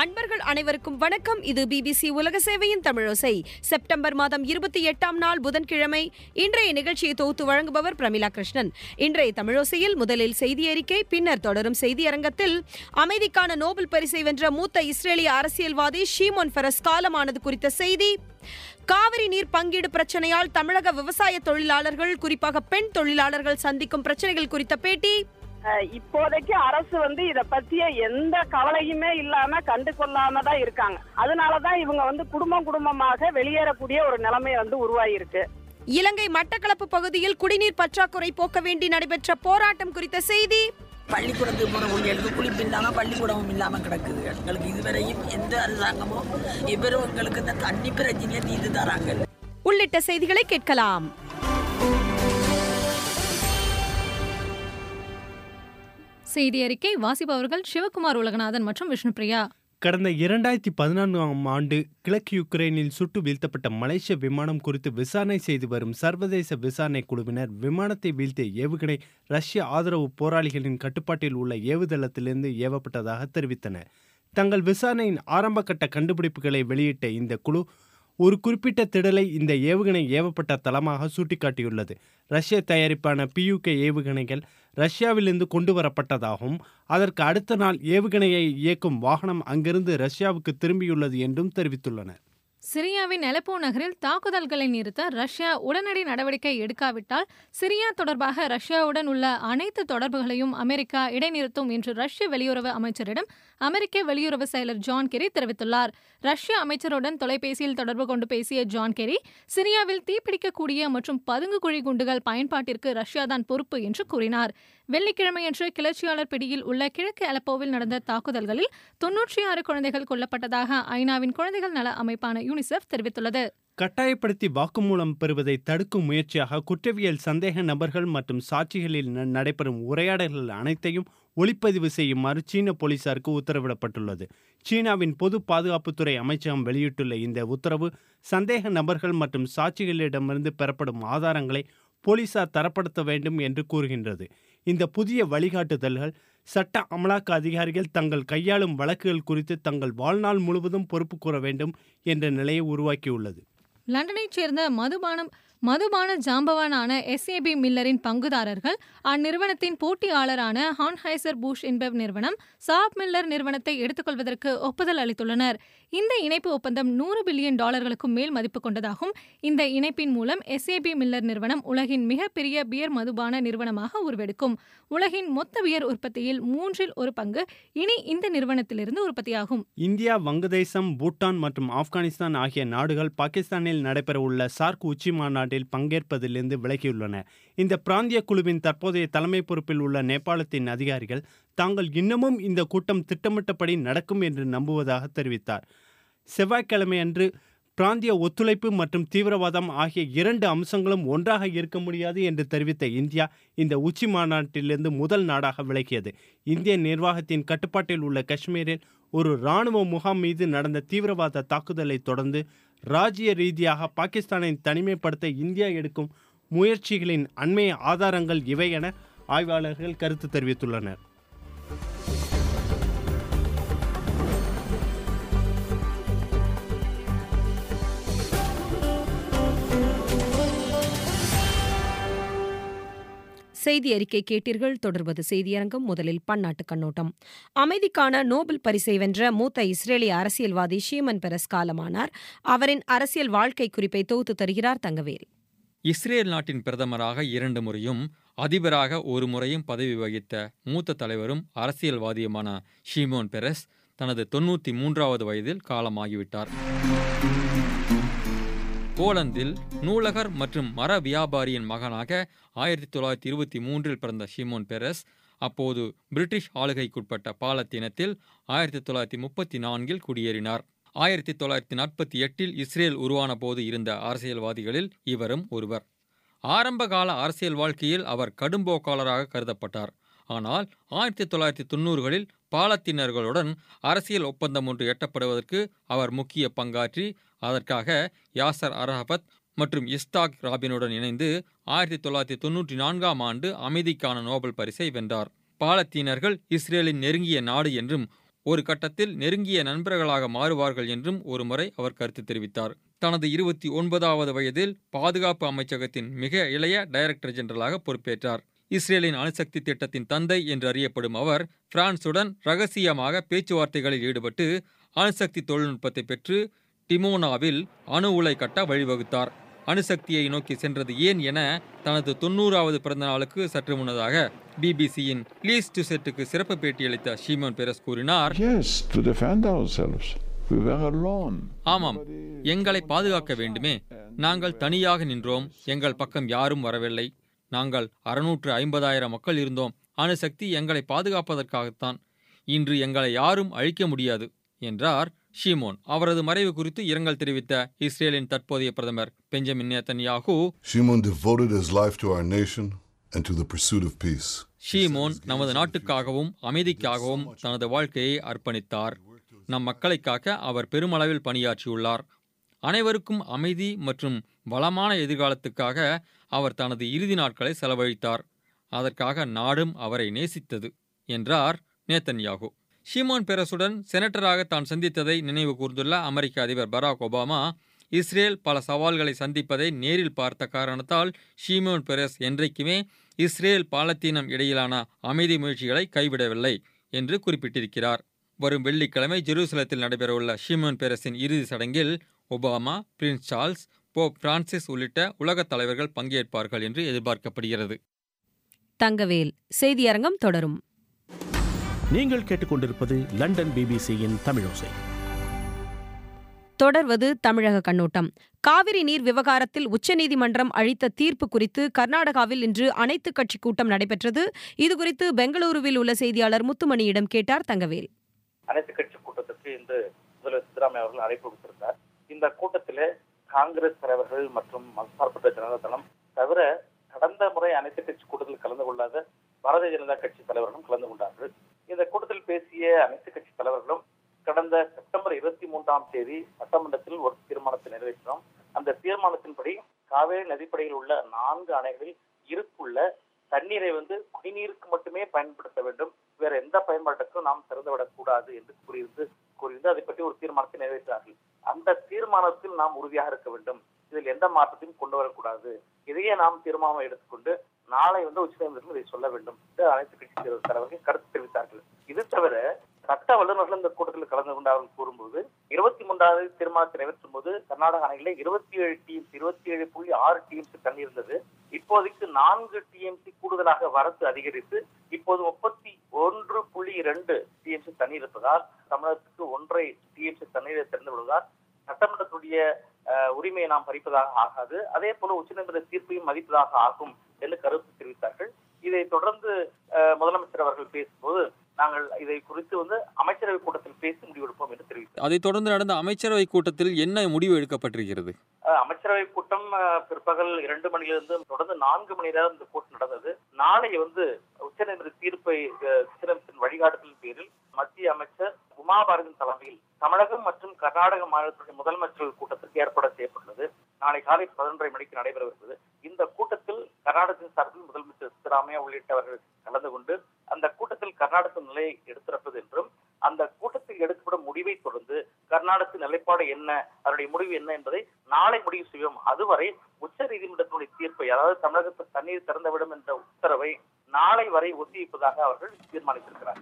அன்பர்கள் அனைவருக்கும் வணக்கம் இது பிபிசி உலக சேவையின் தமிழோசை செப்டம்பர் மாதம் இருபத்தி எட்டாம் நாள் புதன்கிழமை இன்றைய நிகழ்ச்சியை தொகுத்து வழங்குபவர் பிரமிளா கிருஷ்ணன் இன்றைய தமிழோசையில் முதலில் செய்தி அறிக்கை பின்னர் தொடரும் செய்தியரங்கத்தில் அமைதிக்கான நோபல் பரிசை வென்ற மூத்த இஸ்ரேலிய அரசியல்வாதி ஷீமோன் ஃபெரஸ் காலமானது குறித்த செய்தி காவிரி நீர் பங்கீடு பிரச்சனையால் தமிழக விவசாய தொழிலாளர்கள் குறிப்பாக பெண் தொழிலாளர்கள் சந்திக்கும் பிரச்சனைகள் குறித்த பேட்டி அஹ் இப்போதைக்கு அரசு வந்து இத பத்திய எந்த கவலையுமே இல்லாம கண்டு கொள்ளாம தான் இருக்காங்க அதனாலதான் இவங்க வந்து குடும்பம் குடும்பமாக வெளியேறக்கூடிய ஒரு நிலைமை வந்து உருவாகியிருக்கு இலங்கை மட்டக்களப்பு பகுதியில் குடிநீர் பற்றாக்குறை போக்க வேண்டி நடைபெற்ற போராட்டம் குறித்த செய்தி பள்ளிக்கூடத்துக்கு போகிற பிள்ளைகளுக்கு குளிப்பு இல்லாமல் பள்ளிக்கூடமும் இல்லாமல் கிடக்குது எங்களுக்கு இதுவரையும் எந்த அரசாங்கமும் இவரும் எங்களுக்கு இந்த தண்ணி பிரச்சனையை தீர்த்து தராங்க உள்ளிட்ட செய்திகளை கேட்கலாம் செய்தி அறிக்கை வாசிப்பவர்கள் சிவகுமார் உலகநாதன் மற்றும் விஷ்ணுபிரியா கடந்த இரண்டாயிரத்தி பதினான்காம் ஆண்டு கிழக்கு யுக்ரைனில் சுட்டு வீழ்த்தப்பட்ட மலேசிய விமானம் குறித்து விசாரணை செய்து வரும் சர்வதேச விசாரணை குழுவினர் விமானத்தை வீழ்த்திய ஏவுகணை ரஷ்ய ஆதரவு போராளிகளின் கட்டுப்பாட்டில் உள்ள ஏவுதளத்திலிருந்து ஏவப்பட்டதாக தெரிவித்தனர் தங்கள் விசாரணையின் ஆரம்பகட்ட கண்டுபிடிப்புகளை வெளியிட்ட இந்த குழு ஒரு குறிப்பிட்ட திடலை இந்த ஏவுகணை ஏவப்பட்ட தளமாக சுட்டிக்காட்டியுள்ளது ரஷ்ய தயாரிப்பான பியூகே ஏவுகணைகள் ரஷ்யாவிலிருந்து கொண்டு வரப்பட்டதாகவும் அதற்கு அடுத்த நாள் ஏவுகணையை இயக்கும் வாகனம் அங்கிருந்து ரஷ்யாவுக்கு திரும்பியுள்ளது என்றும் தெரிவித்துள்ளனர் சிரியாவின் அலப்போ நகரில் தாக்குதல்களை நிறுத்த ரஷ்யா உடனடி நடவடிக்கை எடுக்காவிட்டால் சிரியா தொடர்பாக ரஷ்யாவுடன் உள்ள அனைத்து தொடர்புகளையும் அமெரிக்கா இடைநிறுத்தும் என்று ரஷ்ய வெளியுறவு அமைச்சரிடம் அமெரிக்க வெளியுறவு செயலர் ஜான் கெரி தெரிவித்துள்ளார் ரஷ்ய அமைச்சருடன் தொலைபேசியில் தொடர்பு கொண்டு பேசிய ஜான் கெரி சிரியாவில் தீப்பிடிக்கக்கூடிய மற்றும் பதுங்கு குழி குண்டுகள் பயன்பாட்டிற்கு ரஷ்யாதான் பொறுப்பு என்று கூறினார் வெள்ளிக்கிழமையன்று கிளர்ச்சியாளர் பிடியில் உள்ள கிழக்கு அலப்போவில் நடந்த தாக்குதல்களில் தொன்னூற்றி ஆறு குழந்தைகள் கொல்லப்பட்டதாக ஐநாவின் குழந்தைகள் நல அமைப்பான யூனிசெஃப் தெரிவித்துள்ளது கட்டாயப்படுத்தி வாக்குமூலம் பெறுவதை தடுக்கும் முயற்சியாக குற்றவியல் சந்தேக நபர்கள் மற்றும் சாட்சிகளில் ந- நடைபெறும் உரையாடல்கள் அனைத்தையும் ஒளிப்பதிவு செய்யுமாறு சீன போலீசாருக்கு உத்தரவிடப்பட்டுள்ளது சீனாவின் பொது பாதுகாப்புத்துறை அமைச்சகம் வெளியிட்டுள்ள இந்த உத்தரவு சந்தேக நபர்கள் மற்றும் சாட்சிகளிடமிருந்து பெறப்படும் ஆதாரங்களை போலீசார் தரப்படுத்த வேண்டும் என்று கூறுகின்றது இந்த புதிய வழிகாட்டுதல்கள் சட்ட அமலாக்க அதிகாரிகள் தங்கள் கையாளும் வழக்குகள் குறித்து தங்கள் வாழ்நாள் முழுவதும் பொறுப்பு கூற வேண்டும் என்ற நிலையை உருவாக்கியுள்ளது லண்டனைச் சேர்ந்த மதுபானம் மதுபான ஜாம்பவானான எஸ்ஏபி மில்லரின் பங்குதாரர்கள் அந்நிறுவனத்தின் போட்டியாளரான ஹான்ஹைசர் பூஷ் என்ப நிறுவனம் சாப் மில்லர் நிறுவனத்தை எடுத்துக்கொள்வதற்கு ஒப்புதல் அளித்துள்ளனர் இந்த இணைப்பு ஒப்பந்தம் நூறு பில்லியன் டாலர்களுக்கும் மேல் மதிப்பு கொண்டதாகும் இந்த இணைப்பின் மூலம் எஸ்ஏபி மில்லர் நிறுவனம் உலகின் மிகப்பெரிய பியர் மதுபான நிறுவனமாக உருவெடுக்கும் உலகின் மொத்த பியர் உற்பத்தியில் மூன்றில் ஒரு பங்கு இனி இந்த நிறுவனத்திலிருந்து உற்பத்தியாகும் இந்தியா வங்கதேசம் பூட்டான் மற்றும் ஆப்கானிஸ்தான் ஆகிய நாடுகள் பாகிஸ்தானில் நடைபெறவுள்ள சார்க் உச்சி மாநாட்டில் பங்கேற்பதிலிருந்து விலகியுள்ளன இந்த பிராந்திய குழுவின் தற்போதைய தலைமை பொறுப்பில் உள்ள நேபாளத்தின் அதிகாரிகள் தாங்கள் இன்னமும் இந்த கூட்டம் திட்டமிட்டபடி நடக்கும் என்று நம்புவதாக தெரிவித்தார் செவ்வாய்க்கிழமை அன்று பிராந்திய ஒத்துழைப்பு மற்றும் தீவிரவாதம் ஆகிய இரண்டு அம்சங்களும் ஒன்றாக இருக்க முடியாது என்று தெரிவித்த இந்தியா இந்த உச்சி மாநாட்டிலிருந்து முதல் நாடாக விலகியது இந்திய நிர்வாகத்தின் கட்டுப்பாட்டில் உள்ள காஷ்மீரில் ஒரு இராணுவ முகாம் மீது நடந்த தீவிரவாத தாக்குதலை தொடர்ந்து ராஜ்ய ரீதியாக பாகிஸ்தானை தனிமைப்படுத்த இந்தியா எடுக்கும் முயற்சிகளின் அண்மைய ஆதாரங்கள் இவை என ஆய்வாளர்கள் கருத்து தெரிவித்துள்ளனர் செய்தி அறிக்கை கேட்டீர்கள் தொடர்வது செய்தியரங்கம் முதலில் பன்னாட்டு கண்ணோட்டம் அமைதிக்கான நோபல் பரிசை வென்ற மூத்த இஸ்ரேலிய அரசியல்வாதி ஷீமன் பெரஸ் காலமானார் அவரின் அரசியல் வாழ்க்கை குறிப்பை தொகுத்து தருகிறார் தங்கவேல் இஸ்ரேல் நாட்டின் பிரதமராக இரண்டு முறையும் அதிபராக ஒரு முறையும் பதவி வகித்த மூத்த தலைவரும் அரசியல்வாதியுமான ஷீமோன் பெரஸ் தனது தொண்ணூற்றி மூன்றாவது வயதில் காலமாகிவிட்டார் போலந்தில் நூலகர் மற்றும் மர வியாபாரியின் மகனாக ஆயிரத்தி தொள்ளாயிரத்தி இருபத்தி மூன்றில் பிறந்த ஷிமோன் பெரஸ் அப்போது பிரிட்டிஷ் ஆளுகைக்குட்பட்ட பாலத்தீனத்தில் ஆயிரத்தி தொள்ளாயிரத்தி முப்பத்தி நான்கில் குடியேறினார் ஆயிரத்தி தொள்ளாயிரத்தி நாற்பத்தி எட்டில் இஸ்ரேல் உருவான போது இருந்த அரசியல்வாதிகளில் இவரும் ஒருவர் ஆரம்பகால அரசியல் வாழ்க்கையில் அவர் கடும்போக்காளராக கருதப்பட்டார் ஆனால் ஆயிரத்தி தொள்ளாயிரத்தி தொண்ணூறுகளில் பாலத்தீனர்களுடன் அரசியல் ஒப்பந்தம் ஒன்று எட்டப்படுவதற்கு அவர் முக்கிய பங்காற்றி அதற்காக யாசர் அரஹபத் மற்றும் இஸ்தாக் ராபினுடன் இணைந்து ஆயிரத்தி தொள்ளாயிரத்தி தொண்ணூற்றி நான்காம் ஆண்டு அமைதிக்கான நோபல் பரிசை வென்றார் பாலத்தீனர்கள் இஸ்ரேலின் நெருங்கிய நாடு என்றும் ஒரு கட்டத்தில் நெருங்கிய நண்பர்களாக மாறுவார்கள் என்றும் ஒருமுறை அவர் கருத்து தெரிவித்தார் தனது இருபத்தி ஒன்பதாவது வயதில் பாதுகாப்பு அமைச்சகத்தின் மிக இளைய டைரக்டர் ஜெனரலாக பொறுப்பேற்றார் இஸ்ரேலின் அணுசக்தி திட்டத்தின் தந்தை என்று அறியப்படும் அவர் பிரான்சுடன் ரகசியமாக பேச்சுவார்த்தைகளில் ஈடுபட்டு அணுசக்தி தொழில்நுட்பத்தை பெற்று டிமோனாவில் அணு உலை கட்ட வழிவகுத்தார் அணுசக்தியை நோக்கி சென்றது ஏன் என தனது தொண்ணூறாவது பிறந்த நாளுக்கு சற்று முன்னதாக பிபிசியின் லீஸ் டுசெட்டுக்கு சிறப்பு பேட்டியளித்த ஷீமோன் பெரஸ் கூறினார் Yes, to defend ourselves. We were alone. ஆமாம் எங்களை பாதுகாக்க வேண்டுமே நாங்கள் தனியாக நின்றோம் எங்கள் பக்கம் யாரும் வரவில்லை நாங்கள் அறுநூற்று ஐம்பதாயிரம் மக்கள் இருந்தோம் அணுசக்தி எங்களை பாதுகாப்பதற்காகத்தான் இன்று எங்களை யாரும் அழிக்க முடியாது என்றார் ஷீமோன் அவரது மறைவு குறித்து இரங்கல் தெரிவித்த இஸ்ரேலின் தற்போதைய பிரதமர் Benjamin Netanyahu Shimon devoted his life to our nation and to the pursuit of peace. Shimon நமது நாட்டுக்காகவும் அமைதிக்காகவும் தனது வாழ்க்கையை அர்ப்பணித்தார் நம் மக்களை காக்க அவர் பெருமளவில் பணியாற்றியுள்ளார் அனைவருக்கும் அமைதி மற்றும் வளமான எதிர்காலத்துக்காக அவர் தனது இறுதி நாட்களை செலவழித்தார் அதற்காக நாடும் அவரை நேசித்தது என்றார் நேத்தன்யாகு ஷிமோன் பெரசுடன் செனட்டராக தான் சந்தித்ததை நினைவு கூர்ந்துள்ள அமெரிக்க அதிபர் பராக் ஒபாமா இஸ்ரேல் பல சவால்களை சந்திப்பதை நேரில் பார்த்த காரணத்தால் ஷிமோன் பெரஸ் என்றைக்குமே இஸ்ரேல் பாலத்தீனம் இடையிலான அமைதி முயற்சிகளை கைவிடவில்லை என்று குறிப்பிட்டிருக்கிறார் வரும் வெள்ளிக்கிழமை ஜெருசலத்தில் நடைபெறவுள்ள ஷிமோன் பெரஸின் இறுதி சடங்கில் Obama Prince Charles Pope Francis உள்ளிட்ட உலகத் தலைவர்கள் பங்கேற்பார்கள் என்று எதிர்பார்க்கப்படுகிறது தங்கவேல் செய்தியரங்கம் தொடரும் நீங்கள் கேட்டுக்கொண்டிருப்பது லண்டன் பிபிசியின் தமிழோசை தொடர்வது தமிழக கண்ணோட்டம் காவிரி நீர் விவகாரத்தில் உச்சநீதிமன்றம் அளித்த தீர்ப்பு குறித்து கர்நாடகாவில் இன்று அனைத்து கட்சி கூட்டம் நடைபெற்றது இதுகுறித்து பெங்களூருவில் உள்ள செய்தியாளர் முத்துமணியிடம் கேட்டார் தங்கவேல் அனைத்து கட்சி கூட்டத்திற்கு இன்று முதல்வர் சித்தராமையா அவர்கள் அழைப்பு விடுத்திருந்தார் இந்த கூட்டத்திலே காங்கிரஸ் தலைவர்கள் மற்றும் மதசார்பற்ற ஜனதா தளம் தவிர கடந்த முறை அனைத்து கட்சி கூட்டத்தில் கலந்து கொள்ளாத பாரதிய ஜனதா கட்சி தலைவர்களும் கலந்து கொண்டார்கள் இந்த கூட்டத்தில் பேசிய அனைத்து கட்சி தலைவர்களும் கடந்த செப்டம்பர் இருபத்தி மூன்றாம் தேதி சட்டமன்றத்தில் ஒரு தீர்மானத்தை நிறைவேற்றினோம் அந்த தீர்மானத்தின்படி காவேரி நதிப்படையில் உள்ள நான்கு அணைகளில் இருக்குள்ள தண்ணீரை வந்து குடிநீருக்கு மட்டுமே பயன்படுத்த வேண்டும் வேற எந்த பயன்பாட்டுக்கும் நாம் திறந்துவிடக் கூடாது என்று கூறியிருந்து கூறியிருந்து அதை பற்றி ஒரு தீர்மானத்தை நிறைவேற்றார்கள் அந்த தீர்மானத்தில் நாம் உறுதியாக இருக்க வேண்டும் இதில் எந்த மாற்றத்தையும் கொண்டு வரக்கூடாது இதையே நாம் தீர்மானம் எடுத்துக்கொண்டு நாளை வந்து உச்சநீதிமன்றம் இதை சொல்ல வேண்டும் என்று அனைத்து கட்சி தலைவர்கள் கருத்து தெரிவித்தார்கள் இது தவிர சட்ட வல்லுநர்கள் இந்த கூட்டத்தில் கலந்து கொண்டு அவர்கள் கூறும்போது இருபத்தி மூன்றாவது தீர்மானத்தை நிறைவேற்றும் போது கர்நாடக அணையில இருபத்தி ஏழு டீம்ஸ் இருபத்தி ஏழு புள்ளி ஆறு டிஎம்சி தண்ணி இருந்தது இப்போதைக்கு நான்கு டிஎம்சி கூடுதலாக வரத்து அதிகரித்து இப்போது முப்பத்தி ஒன்று புள்ளி இரண்டு டிஎம்சி தண்ணீர் இருப்பதால் தமிழகத்துக்கு ஒன்றை டிஎம்சி தண்ணீரை திறந்து விடுவதால் சட்டமன்றத்துடைய அஹ், உரிமையை நாம் பறிப்பதாக ஆகாது அதே போல உச்சநீதிமன்ற தீர்ப்பையும் மதிப்பதாக ஆகும் என்று கருத்து தெரிவித்தார்கள் இதை தொடர்ந்து அஹ், முதலமைச்சர் அவர்கள் பேசும்போது நாங்கள் இதை குறித்து வந்து அமைச்சரவை கூட்டத்தில் பேசி முடிவெடுப்போம் என்று தெரிவித்தார் அதைத் தொடர்ந்து நடந்த அமைச்சரவை கூட்டத்தில் என்ன முடிவு எடுக்கப்பட்டிருக்கிறது அஹ், அமைச்சரவை கூட்டம் அஹ், பிற்பகல் இரண்டு மணியிலிருந்து தொடர்ந்து நான்கு மணி நேரம் இந்த கூட்டம் நடந்தது நாளை வந்து உச்சநீதிமன்ற தீர்ப்பை அஹ், உச்சநீதிமன்றத்தின் வழிகாட்டுதலின் பேரில் மத்திய அமைச்சர் உமா பாரதியின் தலைமையில் தமிழகம் மற்றும் கர்நாடக மாநிலத்துடைய முதலமைச்சர்கள் கூட்டத்திற்கு ஏற்பாடு செய்யப்பட்டுள்ளது நாளை காலை பதினொன்றரை மணிக்கு நடைபெறவிருக்கிறது இந்த கூட்டத்தில் கர்நாடகத்தின் சார்பில் முதலமைச்சர் சித்தராமையா உள்ளிட்டவர்கள் கலந்து கொண்டு அந்த கூட்டத்தில் கர்நாடக நிலையை எடுத்திருப்பது என்றும் அந்த கூட்டத்தில் எடுக்கப்படும் முடிவை தொடர்ந்து கர்நாடகத்தின் நிலைப்பாடு என்ன அதனுடைய முடிவு என்ன என்பதை நாளை முடிவு செய்வோம் அதுவரை உச்ச நீதிமன்றத்தினுடைய தீர்ப்பை அதாவது தமிழகத்தில் தண்ணீர் திறந்துவிடும் என்ற உத்தரவை நாளை வரை ஒத்திவைப்பதாக அவர்கள் தீர்மானித்திருக்கிறார்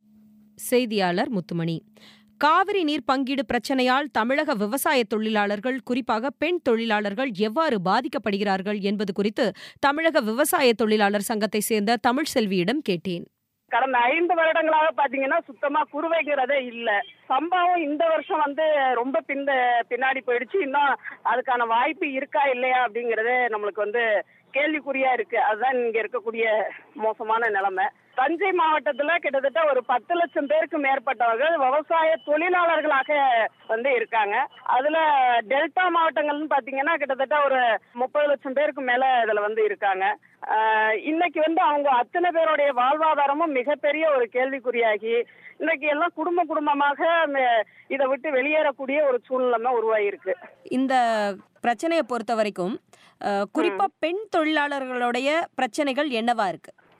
செய்தியாளர் முத்துமணி காவிரி நீர் பங்கீடு பிரச்சனையால் தமிழக விவசாய தொழிலாளர்கள் குறிப்பாக பெண் தொழிலாளர்கள் எவ்வாறு பாதிக்கப்படுகிறார்கள் என்பது குறித்து தமிழக விவசாய தொழிலாளர் சங்கத்தை சேர்ந்த தமிழ் செல்வியிடம் கேட்டேன் கடந்த ஐந்து வருடங்களாக பாத்தீங்கன்னா சுத்தமா குறுவைங்கிறதே இல்ல சம்பவம் இந்த வருஷம் வந்து ரொம்ப பிந்த பின்னாடி போயிடுச்சு இன்னும் அதுக்கான வாய்ப்பு இருக்கா இல்லையா அப்படிங்கறதே நம்மளுக்கு வந்து கேள்விக்குறியா இருக்கு அதுதான் இங்க இருக்கக்கூடிய மோசமான நிலைமை தஞ்சை மாவட்டத்துல கிட்டத்தட்ட ஒரு பத்து லட்சம் பேருக்கு மேற்பட்டவர்கள் விவசாய தொழிலாளர்களாக வந்து இருக்காங்க அதுல டெல்டா மாவட்டங்கள்னு பாத்தீங்கன்னா கிட்டத்தட்ட ஒரு முப்பது லட்சம் பேருக்கு மேல இதுல வந்து இருக்காங்க ஆஹ் இன்னைக்கு வந்து அவங்க அத்தனை பேருடைய வாழ்வாதாரமும் மிகப்பெரிய ஒரு கேள்விக்குறியாகி இன்னைக்கு எல்லாம் குடும்ப குடும்பமாக ம- இதை விட்டு வெளியேறக்கூடிய ஒரு சூழ்நிலைமை உருவாகியிருக்கு இந்த பிரச்சனையை பொறுத்த வரைக்கும் அஹ், குறிப்பா பெண் தொழிலாளர்களுடைய பிரச்சனைகள் என்னவா இருக்கு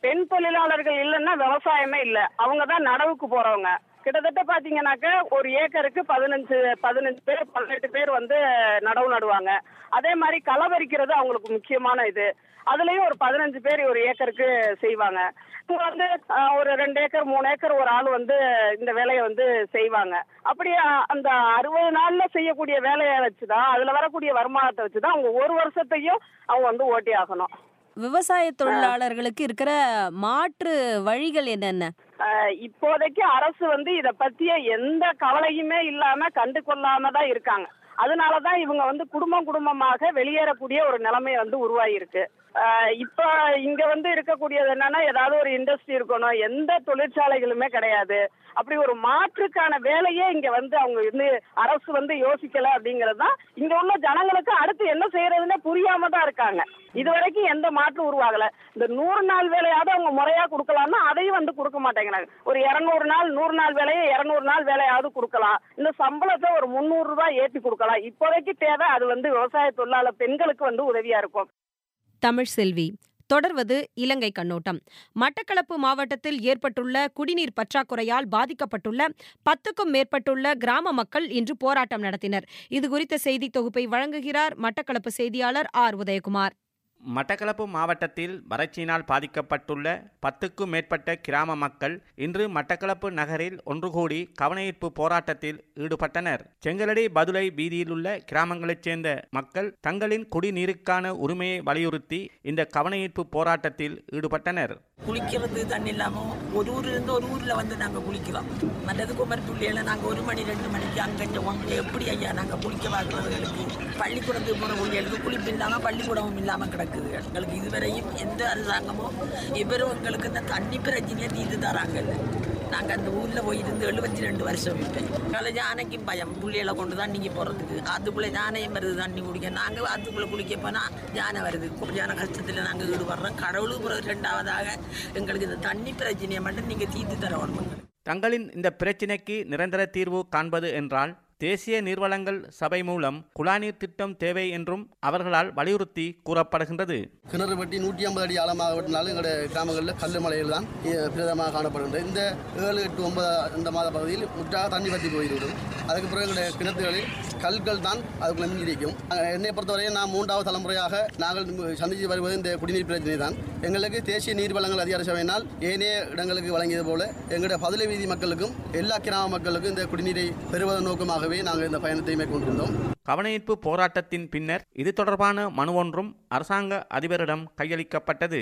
பெண் தொழிலாளர்கள் இல்லைன்னா விவசாயமே இல்ல அவங்க தான் நடவுக்கு போறவங்க கிட்டத்தட்ட பாத்தீங்கன்னாக்க ஒரு ஏக்கருக்கு பதினஞ்சு பதினஞ்சு பேர் பதினெட்டு பேர் வந்து நடவு நடுவாங்க அதே மாதிரி களை பறிக்கிறது அவங்களுக்கு முக்கியமான இது அதுலயும் ஒரு பதினஞ்சு பேர் ஒரு ஏக்கருக்கு செய்வாங்க இங்க வந்து ஆஹ், ஒரு ரெண்டு ஏக்கர் மூணு ஏக்கர் ஒரு ஆள் வந்து இந்த வேலையை வந்து செய்வாங்க அப்படி ஆஹ், அந்த அறுபது நாள்ல செய்யக்கூடிய வேலையை வச்சுதான் அதுல வரக்கூடிய வருமானத்தை வச்சுதான் அவங்க ஒரு வருஷத்தையும் அவங்க வந்து ஓட்டி ஆகணும் விவசாய தொழிலாளர்களுக்கு இருக்கிற மாற்று வழிகள் என்னென்ன ஆஹ் இப்போதைக்கு அரசு வந்து இத பத்திய எந்த கவலையுமே இல்லாம கண்டு கொள்ளாம தான் இருக்காங்க அதனாலதான் இவங்க வந்து குடும்பம் குடும்பமாக வெளியேறக்கூடிய ஒரு நிலைமை வந்து உருவாகி இருக்கு இப்ப இங்க வந்து இருக்கக்கூடியது என்னன்னா ஏதாவது ஒரு இண்டஸ்ட்ரி இருக்கணும் எந்த தொழிற்சாலைகளுமே கிடையாது அப்படி ஒரு மாற்றுக்கான வேலையே இங்க வந்து அவங்க வந்து அரசு வந்து யோசிக்கல அப்படிங்கிறது தான் இங்க உள்ள ஜனங்களுக்கு அடுத்து என்ன செய்யறதுன்னே புரியாம தான் இருக்காங்க இது வரைக்கும் எந்த மாற்று உருவாகல இந்த நூறு நாள் வேலையாவது அவங்க முறையா கொடுக்கலாம்னா அதையும் வந்து கொடுக்க மாட்டேங்கிறாங்க ஒரு இருநூறு நாள் நூறு நாள் வேலையை இருநூறு நாள் வேலையாவது கொடுக்கலாம் இந்த சம்பளத்தை ஒரு முந்நூறு ரூபாய் ஏற்றி கொடுக்கலாம் இப்போதைக்கு தேவை அது வந்து விவசாய தொழிலாளர் பெண்களுக்கு வந்து உதவியா இருக்கும் தமிழ் செல்வி தொடர்வது இலங்கை கண்ணோட்டம் மட்டக்களப்பு மாவட்டத்தில் ஏற்பட்டுள்ள குடிநீர் பற்றாக்குறையால் பாதிக்கப்பட்டுள்ள பத்துக்கும் மேற்பட்டுள்ள கிராம மக்கள் இன்று போராட்டம் நடத்தினர் இதுகுறித்த செய்தி தொகுப்பை வழங்குகிறார் மட்டக்களப்பு செய்தியாளர் ஆர் உதயகுமார் மட்டக்களப்பு மாவட்டத்தில் வறட்சியினால் பாதிக்கப்பட்டுள்ள பத்துக்கும் மேற்பட்ட கிராம மக்கள் இன்று மட்டக்களப்பு நகரில் ஒன்று கூடி கவனஈர்ப்பு போராட்டத்தில் ஈடுபட்டனர் செங்கலடி பதுளை வீதியில் உள்ள கிராமங்களைச் சேர்ந்த மக்கள் தங்களின் குடிநீருக்கான உரிமையை வலியுறுத்தி இந்த கவனஈர்ப்பு போராட்டத்தில் ஈடுபட்டனர் குளிக்கிறது தண்ணி இல்லாமல் ஒரு ஊர்ல இருந்து ஒரு ஊரில் வந்து நாங்கள் குளிக்கிறோம் மற்றது குமரி புள்ளியில் நாங்கள் ஒரு மணி ரெண்டு மணிக்கு அங்கே ஒன்று எப்படி ஐயா நாங்கள் குளிக்க பார்க்குறவர்களுக்கு பள்ளிக்கூடத்துக்கு போகிற பிள்ளைகளுக்கு குளிப்பு இல்லாமல் பள்ளிக்கூடமும் இல்லாமல் கிடக்குது எங்களுக்கு இதுவரையும் எந்த அரசாங்கமும் இவரும் எங்களுக்கு இந்த தண்ணி பிரச்சனையை தீர்த்து தராங்கல்ல நாங்கள் அந்த ஊரில் போய் இருந்து எழுபத்தி ரெண்டு வருஷம் விட்டேன் காலை யானைக்கும் பயம் புள்ளைகளை கொண்டு தான் நீங்கள் போகிறதுக்கு அதுக்குள்ளே யானையும் வருது தண்ணி குடிக்க நாங்கள் அதுக்குள்ளே குளிக்க போனால் யானை வருது யானை கஷ்டத்தில் நாங்கள் ஈடுபடுறோம் கடவுளுக்கு பிறகு ரெண்டாவதாக எங்களுக்கு இந்த தண்ணி பிரச்சனையை மட்டும் நீங்கள் தீர்த்து தரணும் தங்களின் இந்த பிரச்சினைக்கு நிரந்தர தீர்வு காண்பது என்றால் தேசிய நீர்வளங்கள் சபை மூலம் குழாநீர் திட்டம் தேவை என்றும் அவர்களால் வலியுறுத்தி கூறப்படுகின்றது கிணறு வெட்டி நூற்றி ஐம்பது அடி ஆழமாக வெட்டினாலும் எங்களுடைய கிராமங்களில் கல் மலையில் தான் இ- பிரதமாக காணப்படுகின்றது இந்த ஏழு எட்டு ஒன்பது இந்த மாத பகுதியில் முற்றாக தண்ணி வற்றி போய்விடும் அதுக்கு பிறகு எங்களுடைய கிணத்துகளில் கல்கள் தான் அதுக்குள்ள மிஞ்சிருக்கும் அஹ் என்னை பொறுத்தவரையும் நான் மூன்றாவது தலைமுறையாக நாங்கள் சந்தித்து வருவது இந்த குடிநீர் பிரச்சனை தான் எங்களுக்கு தேசிய நீர் வளங்கள் அதிகார சபையினால் ஏனைய இடங்களுக்கு வழங்கியது போல எங்களுடைய பதிலை வீதி மக்களுக்கும் எல்லா கிராம மக்களுக்கும் இந்த குடிநீரை பெறுவதன் நோக்கமாகவே நாங்கள் இந்த பயணத்தை மேற்கொண்டிருந்தோம் கவனஈர்ப்பு போராட்டத்தின் பின்னர் இது தொடர்பான மனு ஒன்றும் அரசாங்க அதிபரிடம் கையளிக்கப்பட்டது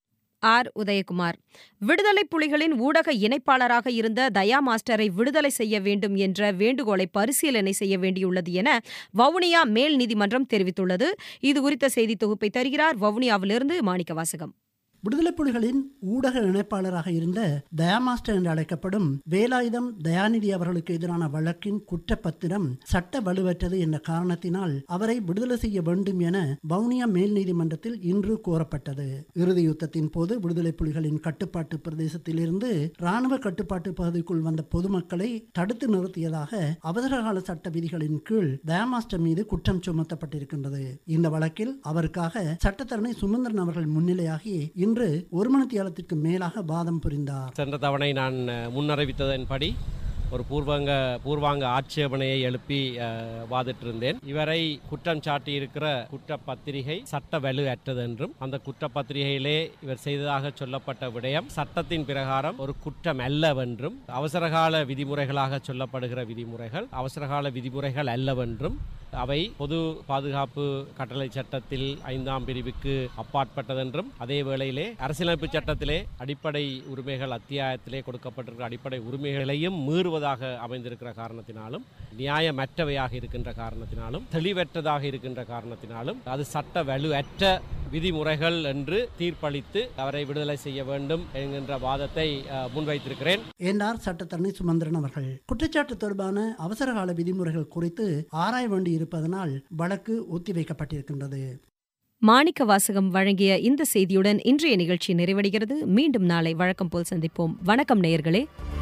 ஆர் உதயகுமார் விடுதலை புலிகளின் ஊடக இணைப்பாளராக இருந்த தயா மாஸ்டரை விடுதலை செய்ய வேண்டும் என்ற வேண்டுகோளை பரிசீலனை செய்ய வேண்டியுள்ளது என வவுனியா மேல் நீதிமன்றம் தெரிவித்துள்ளது இதுகுறித்த செய்தி தொகுப்பை தருகிறார் வவுனியாவிலிருந்து மாணிக்க வாசகம் விடுதலை புலிகளின் ஊடக இணைப்பாளராக இருந்த தயாமாஸ்டர் என்று அழைக்கப்படும் வேலாயுதம் தயாநிதி அவர்களுக்கு எதிரான வழக்கின் குற்றப்பத்திரம் சட்ட வலுவற்றது என்ற காரணத்தினால் அவரை விடுதலை செய்ய வேண்டும் என வவுனியா மேல் நீதிமன்றத்தில் இன்று கோரப்பட்டது இறுதி யுத்தத்தின் போது விடுதலை புலிகளின் கட்டுப்பாட்டு பிரதேசத்திலிருந்து இராணுவ கட்டுப்பாட்டு பகுதிக்குள் வந்த பொதுமக்களை தடுத்து நிறுத்தியதாக அவசரகால சட்ட விதிகளின் கீழ் தயாமாஸ்டர் மீது குற்றம் சுமத்தப்பட்டிருக்கின்றது இந்த வழக்கில் அவருக்காக சட்டத்தரணி சுமந்திரன் அவர்கள் முன்னிலையாகி இன்று ஒரு மணித்தியாலத்திற்கு மேலாக வாதம் புரிந்தார் சென்ற தவணை நான் அஹ், முன்னறிவித்ததன்படி ஒரு பூர்வாங்க பூர்வாங்க ஆட்சேபனையை எழுப்பி அஹ், வாதிட்டிருந்தேன் இவரை குற்றம் சாட்டி இருக்கிற குற்றப்பத்திரிகை சட்ட வலு அற்றது என்றும் அந்த குற்றப்பத்திரிகையிலே இவர் செய்ததாக சொல்லப்பட்ட விடயம் சட்டத்தின் பிரகாரம் ஒரு குற்றம் அல்லவென்றும் அவசரகால விதிமுறைகளாக சொல்லப்படுகிற விதிமுறைகள் அவசரகால விதிமுறைகள் அல்லவென்றும் அவை பொது பாதுகாப்பு கட்டளை சட்டத்தில் ஐந்தாம் பிரிவுக்கு அப்பாற்பட்டதென்றும் அதே வேளையிலே அரசியலமைப்பு சட்டத்திலே அடிப்படை உரிமைகள் அத்தியாயத்திலே கொடுக்கப்பட்டிருக்கிற அடிப்படை உரிமைகளையும் மீறுவதாக அமைந்திருக்கிற காரணத்தினாலும் நியாயமற்றவையாக இருக்கின்ற காரணத்தினாலும் தெளிவற்றதாக இருக்கின்ற காரணத்தினாலும் அது சட்ட வலுவற்ற விதிமுறைகள் என்று தீர்ப்பளித்து அவரை விடுதலை செய்ய வேண்டும் என்கின்ற வாதத்தை அஹ், முன்வைத்திருக்கிறேன் என்றார் சட்டத்தரணி சுமந்திரன் அவர்கள் குற்றச்சாட்டு தொடர்பான அவசரகால விதிமுறைகள் குறித்து ஆராய வேண்டி இருப்பதனால் வழக்கு ஒத்திவைக்கப்பட்டிருக்கின்றது மாணிக்க வாசகம் வழங்கிய இந்த செய்தியுடன் இன்றைய நிகழ்ச்சி நிறைவடைகிறது மீண்டும் நாளை வழக்கம் போல் சந்திப்போம் வணக்கம் நேயர்களே